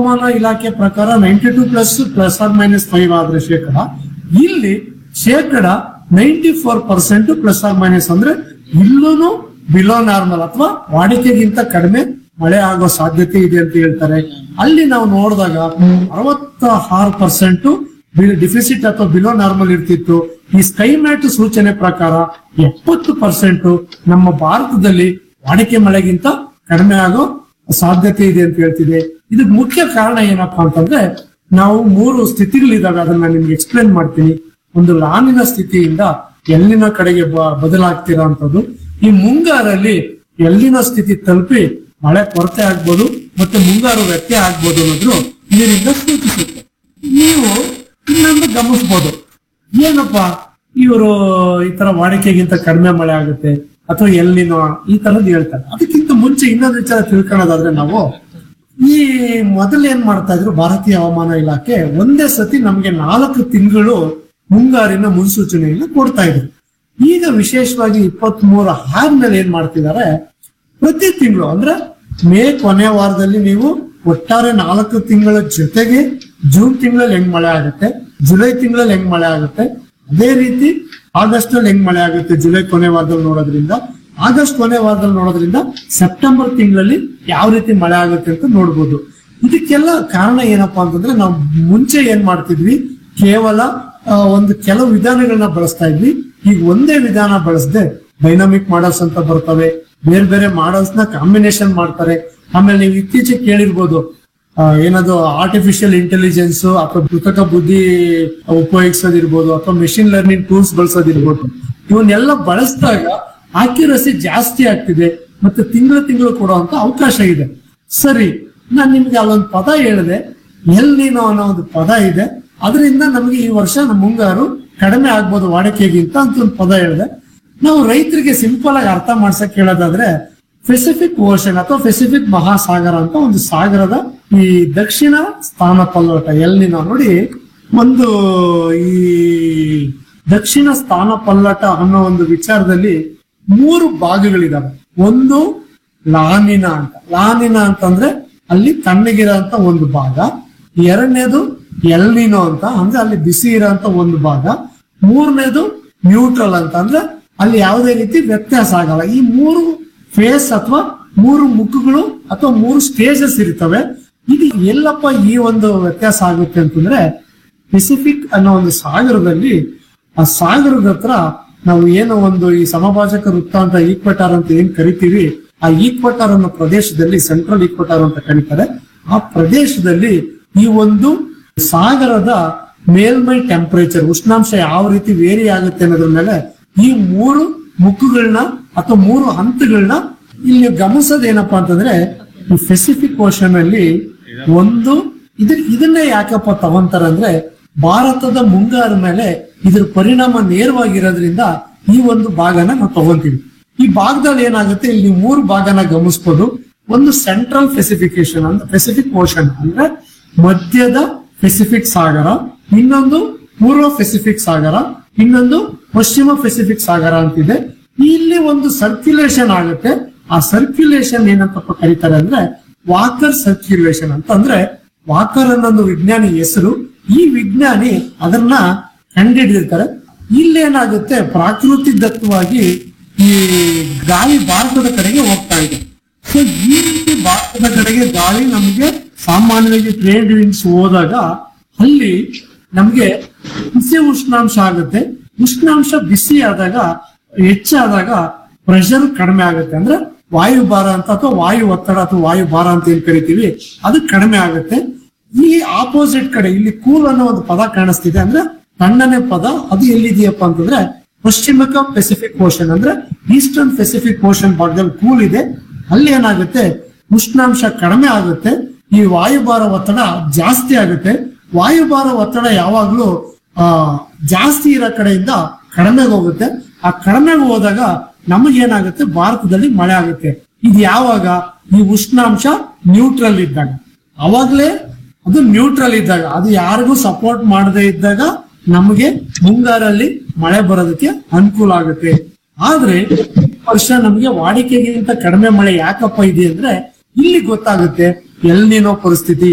ಹವಾಮಾನ ಇಲಾಖೆ ಪ್ರಕಾರ ninety two plus plus or minus five ಆದ್ರೆ ಶೇಕಡ ಇಲ್ಲಿ ಶೇಕಡ ninety four percent plus or minus ಅಂದ್ರೆ ಇಲ್ಲೂ ಬಿಲೋ ನಾರ್ಮಲ್ ಅಥವಾ ವಾಡಿಕೆಗಿಂತ ಕಡಿಮೆ ಮಳೆ ಆಗೋ ಸಾಧ್ಯತೆ ಇದೆ ಅಂತ ಹೇಳ್ತಾರೆ ಅಲ್ಲಿ ನಾವು ನೋಡಿದಾಗ ಅರವತ್ತ ಆರು ಪರ್ಸೆಂಟ್ ಡಿಫಿಸಿಟ್ ಅಥವಾ ಬಿಲೋ ನಾರ್ಮಲ್ ಇರ್ತಿತ್ತು ಈ ಸ್ಕೈ ಮ್ಯಾಟ್ ಸೂಚನೆ ಪ್ರಕಾರ ಎಪ್ಪತ್ತು ಪರ್ಸೆಂಟ್ ನಮ್ಮ ಭಾರತದಲ್ಲಿ ವಾಡಿಕೆ ಮಳೆಗಿಂತ ಕಡಿಮೆ ಆಗೋ ಸಾಧ್ಯತೆ ಇದೆ ಅಂತ ಹೇಳ್ತಿದೆ ಇದಕ್ಕೆ ಮುಖ್ಯ ಕಾರಣ ಏನಪ್ಪಾ ಅಂತಂದ್ರೆ ನಾವು ಮೂರು ಸ್ಥಿತಿಗಳಿದಾವೆ ಅದನ್ನ ನಿಮ್ಗೆ ಎಕ್ಸ್ಪ್ಲೇನ್ ಮಾಡ್ತೀನಿ ಒಂದು ಲಾನಿನ ಸ್ಥಿತಿಯಿಂದ ಎಲ್ಲಿನ ಕಡೆಗೆ ಬ- ಬದಲಾಗ್ತಿರೋ ಅಂತದ್ದು ಈ ಮುಂಗಾರಲ್ಲಿ ಎಲ್ಲಿನ ಸ್ಥಿತಿ ತಲುಪಿ ಮಳೆ ಕೊರತೆ ಆಗ್ಬೋದು ಮತ್ತೆ ಮುಂಗಾರು ವ್ಯತ್ಯಯ ಆಗ್ಬೋದು ಅನ್ನೋದ್ರು ಇದರಿಂದ ಸೂಚಿಸುತ್ತೆ ನೀವು ಇನ್ನೊಂದು ಗಮನಿಸ್ಬೋದು ಏನಪ್ಪಾ ಇವರು ಈ ತರ ವಾಡಿಕೆಗಿಂತ ಕಡಿಮೆ ಮಳೆ ಆಗುತ್ತೆ ಅಥವಾ ಎಲ್ಲಿನೋ ಈ ತರದ್ ಹೇಳ್ತಾರೆ ಅದಕ್ಕಿಂತ ಮುಂಚೆ ಇನ್ನೊಂದು ವಿಚಾರ ತಿಳ್ಕೊಳ್ಳೋದಾದ್ರೆ ನಾವು ಈ ಮೊದಲು ಏನ್ ಮಾಡ್ತಾ ಇದ್ರು ಭಾರತೀಯ ಹವಾಮಾನ ಇಲಾಖೆ ಒಂದೇ ಸತಿ ನಮ್ಗೆ ನಾಲ್ಕು ತಿಂಗಳು ಮುಂಗಾರಿನ ಮುನ್ಸೂಚನೆಯನ್ನು ಕೊಡ್ತಾ ಇದ್ರು ಈಗ ವಿಶೇಷವಾಗಿ ಇಪ್ಪತ್ತ್ ಮೂರು ಆದ್ಮೇಲೆ ಏನ್ ಮಾಡ್ತಿದ್ದಾರೆ ಪ್ರತಿ ತಿಂಗಳು ಅಂದ್ರೆ ಮೇ ಕೊನೆ ವಾರದಲ್ಲಿ ನೀವು ಒಟ್ಟಾರೆ ನಾಲ್ಕು ತಿಂಗಳ ಜೊತೆಗೆ ಜೂನ್ ತಿಂಗಳಲ್ಲಿ ಹೆಂಗ್ ಮಳೆ ಆಗುತ್ತೆ ಜುಲೈ ತಿಂಗಳಲ್ಲಿ ಹೆಂಗ್ ಮಳೆ ಆಗುತ್ತೆ ಅದೇ ರೀತಿ ಆಗಸ್ಟ್ ಅಲ್ಲಿ ಹೆಂಗ್ ಮಳೆ ಆಗುತ್ತೆ ಜುಲೈ ಕೊನೆ ವಾರದಲ್ಲಿ ನೋಡೋದ್ರಿಂದ ಆಗಸ್ಟ್ ಕೊನೆ ವಾರದಲ್ಲಿ ನೋಡೋದ್ರಿಂದ ಸೆಪ್ಟೆಂಬರ್ ತಿಂಗಳಲ್ಲಿ ಯಾವ ರೀತಿ ಮಳೆ ಆಗುತ್ತೆ ಅಂತ ನೋಡ್ಬೋದು ಇದಕ್ಕೆಲ್ಲ ಕಾರಣ ಏನಪ್ಪಾ ಅಂತಂದ್ರೆ ನಾವು ಮುಂಚೆ ಏನ್ ಮಾಡ್ತಿದ್ವಿ ಕೇವಲ ಆ, ಒಂದು ಕೆಲವು ವಿಧಾನಗಳನ್ನ ಬಳಸ್ತಾ ಇದ್ವಿ ಈಗ ಒಂದೇ ವಿಧಾನ ಬಳಸದೆ ಡೈನಾಮಿಕ್ ಮಾಡಲ್ಸ್ ಅಂತ ಬರ್ತವೆ ಬೇರೆ ಬೇರೆ ಮಾಡಲ್ಸ್ ನ ಕಾಂಬಿನೇಷನ್ ಮಾಡ್ತಾರೆ ಆಮೇಲೆ ನೀವು ಇತ್ತೀಚೆಗೆ ಕೇಳಿರ್ಬೋದು ಆ, ಏನದು ಆರ್ಟಿಫಿಷಿಯಲ್ ಇಂಟೆಲಿಜೆನ್ಸ್ ಅಥವಾ ಕೃತಕ ಬುದ್ಧಿ ಉಪಯೋಗಿಸೋದಿರ್ಬೋದು ಅಥವಾ ಮೆಷಿನ್ ಲರ್ನಿಂಗ್ ಟೂಲ್ಸ್ ಬಳಸೋದಿರ್ಬೋದು ಇವನ್ನೆಲ್ಲ ಬಳಸಿದಾಗ ಆಕ್ಯುರಸಿ ಜಾಸ್ತಿ ಆಗ್ತಿದೆ ಮತ್ತೆ ತಿಂಗಳು ತಿಂಗಳು ಕೊಡುವಂತ ಅವಕಾಶ ಇದೆ ಸರಿ ನಾನ್ ನಿಮ್ಗೆ ಅಲ್ಲೊಂದು ಪದ ಹೇಳಿದೆ ಎಲ್ಲಿನೋ ಅನ್ನೋ ಒಂದು ಪದ ಇದೆ ಅದರಿಂದ ನಮಗೆ ಈ ವರ್ಷ ನಮ್ಮ ಮುಂಗಾರು ಕಡಿಮೆ ಆಗ್ಬೋದು ವಾಡಿಕೆಗಿಂತ ಅಂತ ಒಂದು ಪದ ಹೇಳಿದೆ ನಾವು ರೈತರಿಗೆ ಸಿಂಪಲ್ ಆಗಿ ಅರ್ಥ ಮಾಡ್ಸಕ್ ಹೇಳೋದಾದ್ರೆ ಪೆಸಿಫಿಕ್ ಓಷನ್ ಅಥವಾ ಪೆಸಿಫಿಕ್ ಮಹಾಸಾಗರ ಅಂತ ಒಂದು ಸಾಗರದ ಈ ದಕ್ಷಿಣ ಸ್ಥಾನ ಪಲ್ಲಟ ಎಲ್ಲಿನೋ ನೋಡಿ ಒಂದು ಈ ದಕ್ಷಿಣ ಸ್ಥಾನ ಪಲ್ಲಟ ಅನ್ನೋ ಒಂದು ವಿಚಾರದಲ್ಲಿ ಮೂರು ಭಾಗಗಳಿದಾವೆ ಒಂದು ಲಾನಿನ ಅಂತ ಲಾನಿನ ಅಂತಂದ್ರೆ ಅಲ್ಲಿ ತಣ್ಣಗಿರೋ ಅಂತ ಒಂದು ಭಾಗ ಎರಡನೇದು ಎಲ್ನಿನೋ ಅಂತ ಅಂದ್ರೆ ಅಲ್ಲಿ ಬಿಸಿ ಇರೋಂತ ಒಂದು ಭಾಗ ಮೂರನೇದು ನ್ಯೂಟ್ರಲ್ ಅಂತ ಅಂದ್ರೆ ಅಲ್ಲಿ ಯಾವುದೇ ರೀತಿ ವ್ಯತ್ಯಾಸ ಆಗಲ್ಲ ಈ ಮೂರು ಫೇಸ್ ಅಥವಾ ಮೂರು ಮುಖಗಳು ಅಥವಾ ಮೂರು ಸ್ಟೇಜಸ್ ಇರ್ತವೆ ಇದು ಎಲ್ಲಪ್ಪ ಈ ಒಂದು ವ್ಯತ್ಯಾಸ ಆಗುತ್ತೆ ಅಂತಂದ್ರೆ ಪೆಸಿಫಿಕ್ ಅನ್ನೋ ಒಂದು ಸಾಗರದಲ್ಲಿ ಆ ಸಾಗರದ ಹತ್ರ ನಾವು ಏನೋ ಒಂದು ಈ ಸಮಭಾಜಕ ವೃತ್ತ ಅಂತ ಈಕ್ವಟಾರ್ ಅಂತ ಏನ್ ಕರಿತೀವಿ ಆ ಈಕ್ವಟಾರ್ ಅನ್ನೋ ಪ್ರದೇಶದಲ್ಲಿ ಸೆಂಟ್ರಲ್ ಈಕ್ವಟಾರ್ ಅಂತ ಕರೀತಾರೆ ಆ ಪ್ರದೇಶದಲ್ಲಿ ಈ ಒಂದು ಸಾಗರದ ಮೇಲ್ಮೈ ಟೆಂಪರೇಚರ್ ಉಷ್ಣಾಂಶ ಯಾವ ರೀತಿ ವೇರಿ ಆಗುತ್ತೆ ಅನ್ನೋದ್ರ ಮೇಲೆ ಈ ಮೂರು ಮುಖಗಳನ್ನ ಅಥವಾ ಮೂರು ಹಂತಗಳನ್ನ ಇಲ್ಲಿ ಗಮನಿಸೋದು ಏನಪ್ಪಾ ಅಂತಂದ್ರೆ ಈ ಪೆಸಿಫಿಕ್ ಓಷನ್ ಅಲ್ಲಿ ಒಂದು ಇದ್ರ ಇದನ್ನೇ ಯಾಕಪ್ಪ ತಗೊಂತಾರ ಅಂದ್ರೆ ಭಾರತದ ಮುಂಗಾರು ಮೇಲೆ ಇದ್ರ ಪರಿಣಾಮ ನೇರವಾಗಿರೋದ್ರಿಂದ ಈ ಒಂದು ಭಾಗನ ನಾವು ತಗೊಂತೀವಿ ಈ ಭಾಗದಲ್ಲಿ ಏನಾಗುತ್ತೆ ಇಲ್ಲಿ ಮೂರು ಭಾಗನ ಗಮನಿಸಬಹುದು ಒಂದು ಸೆಂಟ್ರಲ್ ಫೆಸಿಫಿಕೇಶನ್ ಅಂದ್ರೆ ಪೆಸಿಫಿಕ್ ಓಷನ್ ಅಂದ್ರೆ ಮಧ್ಯದ ಪೆಸಿಫಿಕ್ ಸಾಗರ ಇನ್ನೊಂದು ಪೂರ್ವ ಪೆಸಿಫಿಕ್ ಸಾಗರ ಇನ್ನೊಂದು ಪಶ್ಚಿಮ ಪೆಸಿಫಿಕ್ ಸಾಗರ ಅಂತಿದೆ ಇಲ್ಲಿ ಒಂದು ಸರ್ಕ್ಯುಲೇಷನ್ ಆಗುತ್ತೆ ಆ ಸರ್ಕ್ಯುಲೇಷನ್ ಏನಂತಪ್ಪ ಕರೀತಾರೆ ಅಂದ್ರೆ ವಾಕರ್ ಸರ್ಕ್ಯುಲೇಷನ್ ಅಂತ ಅಂದ್ರೆ ವಾಕರ್ ಅನ್ನೊಂದು ವಿಜ್ಞಾನಿ ಹೆಸರು ಈ ವಿಜ್ಞಾನಿ ಅದನ್ನ ಕಂಡುಹಿಡಿದಿರ್ತಾರೆ ಇಲ್ಲೇನಾಗುತ್ತೆ ಪ್ರಾಕೃತಿದತ್ತವಾಗಿ ಈ ಗಾಳಿ ಭಾರತದ ಕಡೆಗೆ ಹೋಗ್ತಾ ಇದೆ ಸೊ ಈ ರೀತಿ ಭಾರತದ ಕಡೆಗೆ ಗಾಳಿ ನಮಗೆ ಸಾಮಾನ್ಯವಾಗಿ ಟ್ರೇಡ್ ವಿಂಡ್ಸ್ ಹೋದಾಗ ಅಲ್ಲಿ ನಮ್ಗೆ ಬಿಸಿ ಉಷ್ಣಾಂಶ ಆಗುತ್ತೆ ಉಷ್ಣಾಂಶ ಬಿಸಿ ಆದಾಗ ಹೆಚ್ಚಾದಾಗ ಪ್ರೆಷರ್ ಕಡಿಮೆ ಆಗುತ್ತೆ ಅಂದ್ರೆ ವಾಯು ಭಾರ ಅಂತ ಅಥವಾ ವಾಯು ಒತ್ತಡ ಅಥವಾ ವಾಯು ಭಾರ ಅಂತ ಏನ್ ಕರಿತೀವಿ ಅದು ಕಡಿಮೆ ಆಗುತ್ತೆ ಈ ಆಪೋಸಿಟ್ ಕಡೆ ಇಲ್ಲಿ ಕೂಲ್ ಅನ್ನೋ ಒಂದು ಪದ ಕಾಣಿಸ್ತಿದೆ ಅಂದ್ರೆ ತಣ್ಣನೆ ಪದ ಅದು ಎಲ್ಲಿದೆಯಪ್ಪ ಅಂತಂದ್ರೆ ಪಶ್ಚಿಮಕ ಪೆಸಿಫಿಕ್ ಓಷನ್ ಅಂದ್ರೆ ಈಸ್ಟರ್ನ್ ಪೆಸಿಫಿಕ್ ಓಷನ್ ಭಾಗದಲ್ಲಿ ಕೂಲ್ ಇದೆ ಅಲ್ಲಿ ಏನಾಗುತ್ತೆ ಉಷ್ಣಾಂಶ ಕಡಿಮೆ ಆಗುತ್ತೆ ಈ ವಾಯುಭಾರ ಒತ್ತಡ ಜಾಸ್ತಿ ಆಗುತ್ತೆ ವಾಯುಭಾರ ಒತ್ತಡ ಯಾವಾಗ್ಲೂ ಆ ಜಾಸ್ತಿ ಇರೋ ಕಡೆಯಿಂದ ಕಡಿಮೆಗೆ ಹೋಗುತ್ತೆ ಆ ಕಡಿಮೆಗೆ ಹೋದಾಗ ನಮಗೇನಾಗುತ್ತೆ ಭಾರತದಲ್ಲಿ ಮಳೆ ಆಗುತ್ತೆ ಇದು ಯಾವಾಗ ಈ ಉಷ್ಣಾಂಶ ನ್ಯೂಟ್ರಲ್ ಇದ್ದಾಗ ಅವಾಗ್ಲೇ ಅದು ನ್ಯೂಟ್ರಲ್ ಇದ್ದಾಗ ಅದು ಯಾರಿಗೂ ಸಪೋರ್ಟ್ ಮಾಡದೇ ಇದ್ದಾಗ ನಮಗೆ ಮುಂಗಾರಲ್ಲಿ ಮಳೆ ಬರೋದಕ್ಕೆ ಅನುಕೂಲ ಆಗುತ್ತೆ ಆದ್ರೆ ಈ ವರ್ಷ ನಮಗೆ ವಾಡಿಕೆಗಿಂತ ಕಡಿಮೆ ಮಳೆ ಯಾಕಪ್ಪ ಇದೆ ಅಂದ್ರೆ ಇಲ್ಲಿ ಗೊತ್ತಾಗುತ್ತೆ ಎಲ್ನಿನೋ ಪರಿಸ್ಥಿತಿ